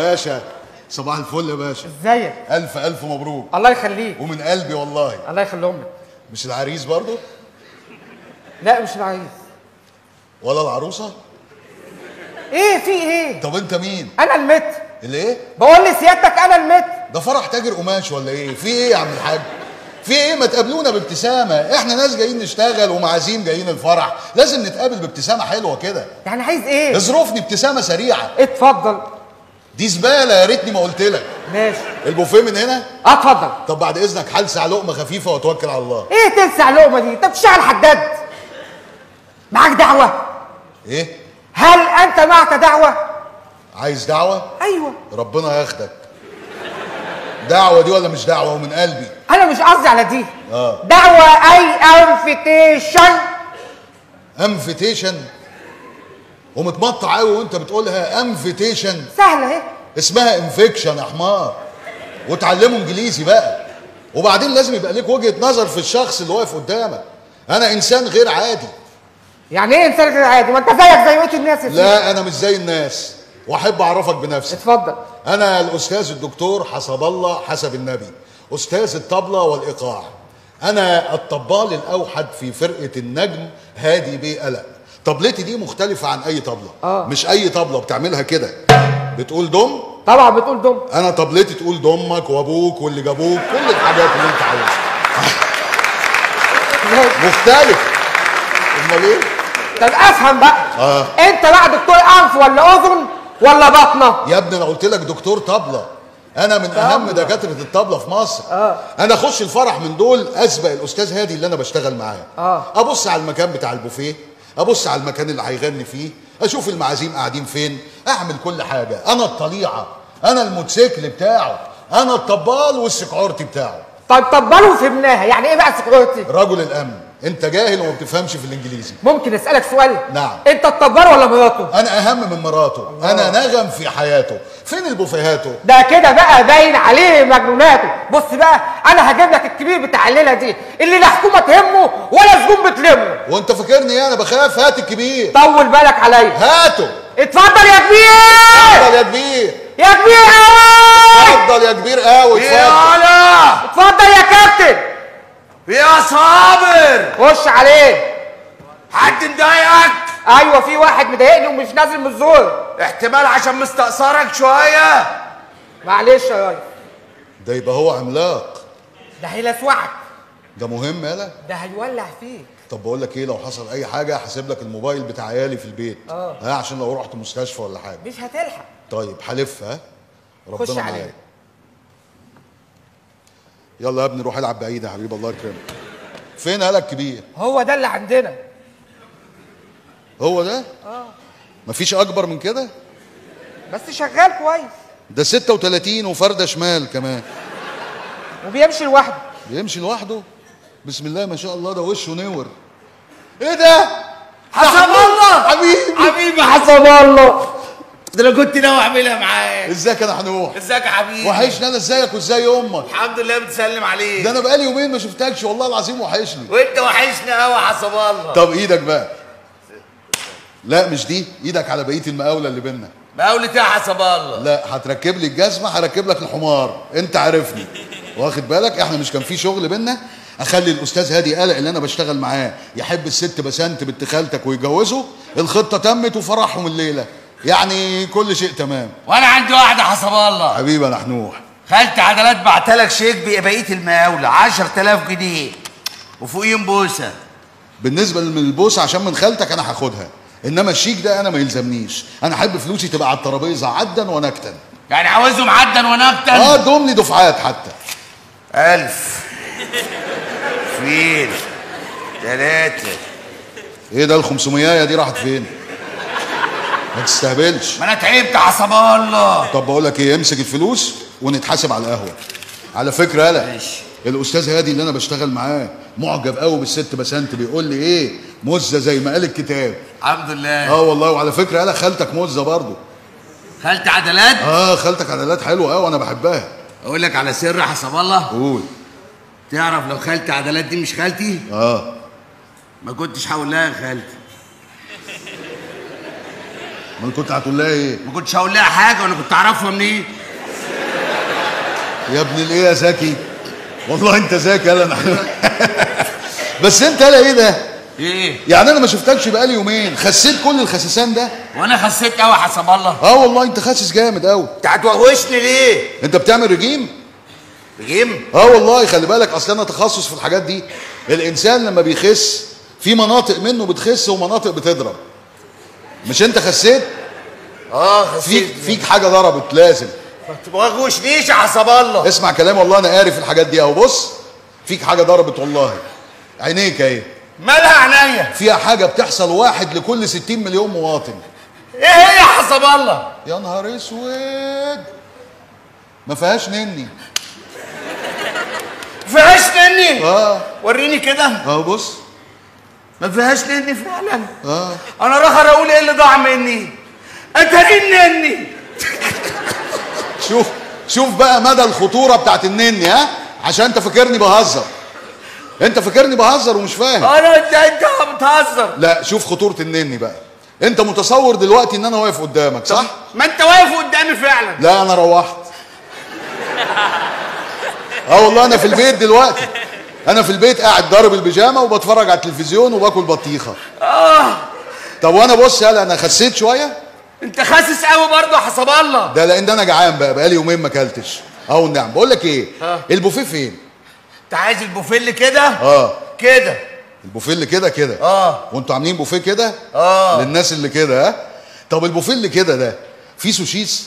باشا صباح الفل يا باشا ازيك الف الف مبروك الله يخليك ومن قلبي والله الله يخليهم لك مش العريس برضو لا مش العريس ولا العروسه ايه في ايه طب انت مين انا المت الايه بقول لسيادتك انا المت ده فرح تاجر قماش ولا ايه في ايه يا عم الحاج في ايه ما تقابلونا بابتسامه احنا ناس جايين نشتغل ومعازيم جايين الفرح لازم نتقابل بابتسامه حلوه كده يعني عايز ايه اظرفني ابتسامه سريعه اتفضل دي زباله يا ريتني ما قلت لك ماشي البوفيه من هنا اه اتفضل طب بعد اذنك هلسع لقمه خفيفه واتوكل على الله ايه تلسع اللقمه دي انت بتشتغل حداد معاك دعوه ايه هل انت معك دعوه عايز دعوه ايوه ربنا ياخدك دعوه دي ولا مش دعوه ومن قلبي انا مش قصدي على دي اه دعوه اي انفيتيشن انفيتيشن ومتمطع قوي وانت بتقولها انفيتيشن سهله اهي اسمها انفكشن يا حمار وتعلموا انجليزي بقى وبعدين لازم يبقى ليك وجهه نظر في الشخص اللي واقف قدامك انا انسان غير عادي يعني ايه انسان غير عادي ما انت زيك زي بقيه الناس يا سيدي. لا انا مش زي الناس واحب اعرفك بنفسي اتفضل انا الاستاذ الدكتور حسب الله حسب النبي استاذ الطبلة والايقاع انا الطبال الاوحد في فرقه النجم هادي بيه قلق طبلتي دي مختلفه عن اي طبله آه. مش اي طبله بتعملها كده بتقول دم طبعا بتقول دم انا طبلتي تقول دمك وابوك واللي جابوك كل الحاجات اللي انت عاوزها مختلف امال ايه طب افهم بقى آه. انت بقى دكتور انف ولا اذن ولا بطنه يا ابني انا قلت لك دكتور طبلة انا من اهم دكاتره الطبله في مصر آه. انا اخش الفرح من دول اسبق الاستاذ هادي اللي انا بشتغل معاه آه. ابص على المكان بتاع البوفيه ابص على المكان اللي هيغني فيه اشوف المعازيم قاعدين فين اعمل كل حاجه انا الطليعه انا الموتوسيكل بتاعه انا الطبال والسكعورتي بتاعه طيب طبلوا فهمناها يعني ايه بقى سكيورتي رجل الامن انت جاهل وما بتفهمش في الانجليزي ممكن اسالك سؤال نعم. انت الطبال ولا مراته انا اهم من مراته انا نغم في حياته فين البوفيهاته ده كده بقى باين عليه مجنوناته بص بقى انا هجيب لك الكبير بتاع الليله دي اللي لا حكومه تهمه ولا سجون بتلمه وانت فاكرني ايه انا بخاف هات الكبير طول بالك عليا هاته اتفضل يا كبير اتفضل يا كبير يا كبير قوي اتفضل يا كبير قوي اتفضل يالا اتفضل يا كابتن يا صابر خش عليه حد مضايقك ايوه في واحد مضايقني ومش نازل من الزور احتمال عشان مستقصرك شويه معلش يا ريس ده يبقى هو عملاق ده هيلسوعك ده مهم يالا ده هيولع فيك طب بقول لك ايه لو حصل اي حاجه هحاسب لك الموبايل بتاع عيالي في البيت اه. ها عشان لو رحت مستشفى ولا حاجه مش هتلحق طيب هلف ها خش ربنا عليه. معاك يلا يا ابني روح العب بعيد يا حبيبي الله يكرمك فين قالك كبير هو ده اللي عندنا هو ده اه مفيش اكبر من كده بس شغال كويس ده 36 وفرده شمال كمان وبيمشي لوحده بيمشي لوحده بسم الله ما شاء الله ده وشه نور ايه ده حسب الله حبيبي حبيبي حسب الله ده انا كنت ناوي اعملها معاك ازيك انا هنوح ازيك يا حبيبي وحشني انا ازيك وازاي امك الحمد لله بتسلم عليك ده انا بقالي يومين ما شفتكش والله العظيم وحشني وانت وحشنا قوي حسب الله طب ايدك بقى لا مش دي ايدك على بقيه المقاوله اللي بينا مقاولة ايه حسب الله لا هتركب لي الجزمه هركب لك الحمار انت عارفني واخد بالك احنا مش كان في شغل بينا اخلي الاستاذ هادي قلق اللي انا بشتغل معاه يحب الست بسنت بنت خالتك ويجوزه الخطه تمت وفرحهم الليله يعني كل شيء تمام وانا عندي واحده حسب الله حبيبي انا حنوح خالتي عدلات بعتلك شيك بقيه المقاولة 10000 جنيه وفوقيهم بوسه بالنسبه للبوسه عشان من خالتك انا هاخدها انما الشيك ده انا ما يلزمنيش انا احب فلوسي تبقى على الترابيزه عدا ونكتا يعني عاوزهم عدا ونكتا اه دوم لي دفعات حتى ألف اثنين ثلاثة ايه ده ال 500 دي راحت فين ما تستهبلش ما انا تعبت حسب الله طب بقول لك ايه امسك الفلوس ونتحاسب على القهوه على فكره يالا ماشي. الاستاذ هادي اللي انا بشتغل معاه معجب قوي بالست بسنت بيقول لي ايه مزه زي ما قال الكتاب الحمد لله اه والله وعلى فكره يالا خالتك مزه برضه خالتي عدلات اه خالتك عدلات حلوه قوي وانا بحبها اقول لك على سر حسب الله قول تعرف لو خالتي عدلات دي مش خالتي اه ما كنتش هقول لها يا خالتي امال كنت هتقول لها ايه ما كنتش هقول لها حاجه وانا كنت اعرفها منين يا ابن الايه يا زكي والله انت ذكي يلا نحن بس انت لا ايه ده ايه يعني انا ما شفتكش بقالي يومين خسيت كل الخسسان ده وانا خسيت قوي حسب الله اه والله انت خاسس جامد قوي انت هتوهوشني ليه انت بتعمل رجيم رجيم اه والله خلي بالك اصل انا تخصص في الحاجات دي الانسان لما بيخس في مناطق منه بتخس ومناطق بتضرب مش انت خسيت اه فيك خسيت فيك حاجه ضربت لازم ما توهوشنيش يا حسب الله اسمع كلام والله انا قاري في الحاجات دي اهو بص فيك حاجه ضربت والله عينيك اهي مالها عينيا فيها حاجه بتحصل واحد لكل 60 مليون مواطن ايه هي يا حسب الله يا نهار اسود ما فيهاش نني فيهاش نني اه وريني كده اهو بص ما فيهاش نني فعلا اه انا راخر اقول ايه اللي ضاع مني اتاري نني شوف شوف بقى مدى الخطوره بتاعت النني ها عشان انت فاكرني بهزر انت فاكرني بهزر ومش فاهم انا انت انت بتهزر لا شوف خطوره النني بقى انت متصور دلوقتي ان انا واقف قدامك صح ما انت واقف قدامي فعلا لا انا روحت اه والله انا في البيت دلوقتي انا في البيت قاعد ضارب البيجامه وبتفرج على التلفزيون وباكل بطيخه اه طب وانا بص يلا انا خسيت شويه انت خاسس قوي برضه يا حسب الله ده لان انا جعان بقى بقالي يومين ما اكلتش اهو النعم بقول لك ايه ها. البوفيه فين انت عايز البوفيل كده اه كده البوفيه اللي كده كده اه وانتوا عاملين بوفيه كده اه للناس اللي كده ها طب البوفيه اللي كده ده فيه سوشيس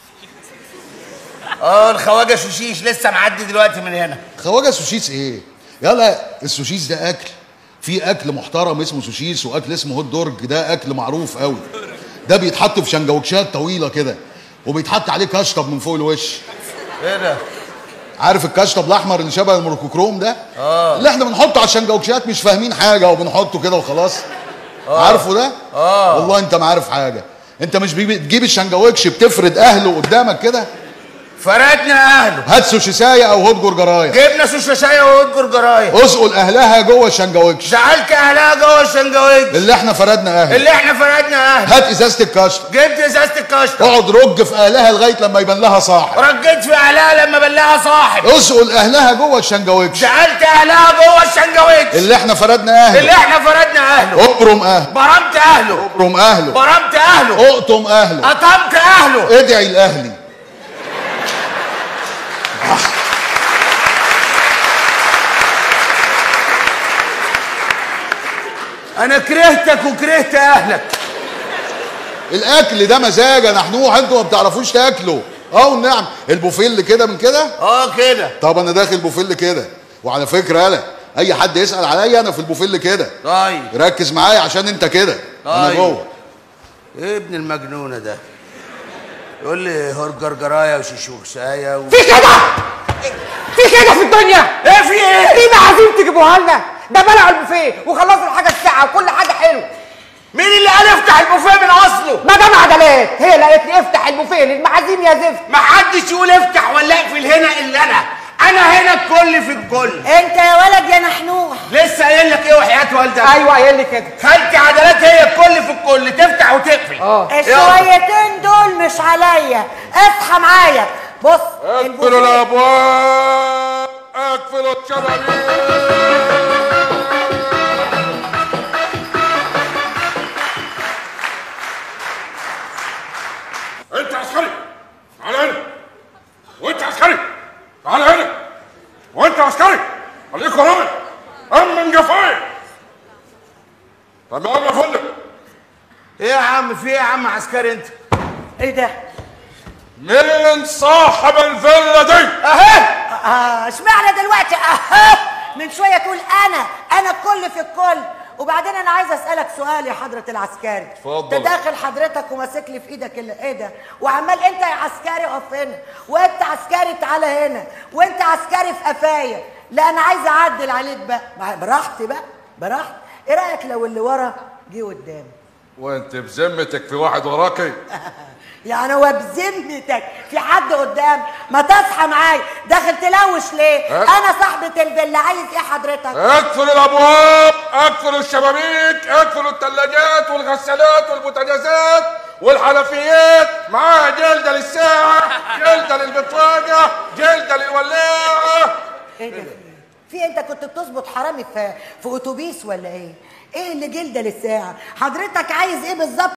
اه الخواجه شوشيش لسه معدي دلوقتي من هنا خواجه سوشيس ايه يلا السوشيس ده اكل في اكل محترم اسمه سوشيس واكل اسمه هوت دورج ده اكل معروف قوي ده بيتحط في شنجوتشات طويله كده وبيتحط عليه كشطب من فوق الوش ايه ده عارف الكشطب الاحمر اللي شبه الموركوكروم ده اه اللي احنا بنحطه على الشنجوتشات مش فاهمين حاجه وبنحطه كده وخلاص آه. عارفه ده آه. والله انت ما عارف حاجه انت مش بيجي- بتجيب الشنجوتش بتفرد اهله قدامك كده فردنا اهله هات سوشيسايه او هوت جرجرايه جبنا سوشاشايه وادجر جرايه اسقل اهلها جوه الشنجوتش جعلت اهلها جوه الشنجويج اللي احنا فردنا اهله اللي احنا فردنا اهله هات ازازه الكشطب جبت ازازه الكشطه اقعد رج في اهلها لغايه لما يبان لها صاحب رجيت في اهلها لما بلها صاحب اسقل اهلها جوه الشنجوتش جعلت اهلها جوه الشنجويج اللي احنا فردنا اللي اهله احنا فردنا اهله ابرم اهله برمت اهله ابرم اهله برمت اهله اقطم اهله قطمت اهله ادعي لاهلي انا كرهتك وكرهت اهلك الاكل ده مزاج يا نحنوح انتوا ما بتعرفوش تاكلوا اه والنعم البوفيه اللي كده من كده اه كده طب انا داخل بوفيه اللي كده وعلى فكره يالا اي حد يسال عليا انا في البوفيه اللي كده طيب ركز معايا عشان انت كده انا طيب. جوه ايه ابن المجنونه ده يقول لي هرجر جرايه وشيشوكسايه و... في كده في كده في الدنيا ايه في ايه في معازيم تجيبوها لنا ده بلعوا البوفيه وخلصوا الحاجه الساعه وكل حاجه حلو مين اللي قال افتح البوفيه من اصله مدام عدلات هي اللي قالت لي افتح البوفيه للمعازيم يا زفت ما حدش يقول افتح ولا اقفل هنا الا انا انا هنا الكل في الكل انت يا ولد يا نحنوح لسه قايل لك ايه وحياه والدك ايوه قايل لي كده خالتي عدلات هي الكل في الكل تفتح وتقفل اه يلا. الشويتين دول مش عليا اصحى معايا بص اقفلوا البوفيه الابواب اقفلوا الشبابيك انت عسكري تعال هنا وانت عسكري تعال هنا وانت عسكري خليك ورايا امن جفايا تمام يا فندم ايه يا عم في ايه يا عم عسكري انت ايه ده مين صاحب الفيلا دي اهي اه اشمعنى دلوقتي اه من شويه تقول انا انا الكل في الكل وبعدين انا عايزه اسالك سؤال يا حضره العسكري اتفضل. انت داخل حضرتك وماسك لي في ايدك ال- ايه ده وعمال انت يا عسكري اقف هنا وانت عسكري تعالى هنا وانت عسكري في قفايا لا انا عايزه اعدل عليك بقى مع- براحتي بقى براحتي ايه رايك لو اللي ورا جه قدام وانت بذمتك في واحد وراكي يعني هو بذمتك في حد قدام ما تصحى معايا داخل تلوش ليه ها؟ انا صاحبة الفيلا عايز ايه حضرتك اقفلوا الابواب اقفلوا الشبابيك اقفلوا الثلاجات والغسالات والبوتاجازات والحنفيات معاها جلده للساعه جلده للبطاقه جلده للولاعه ايه ده في انت كنت بتظبط حرامي في في اتوبيس ولا ايه ايه اللي جلده للساعه حضرتك عايز ايه بالظبط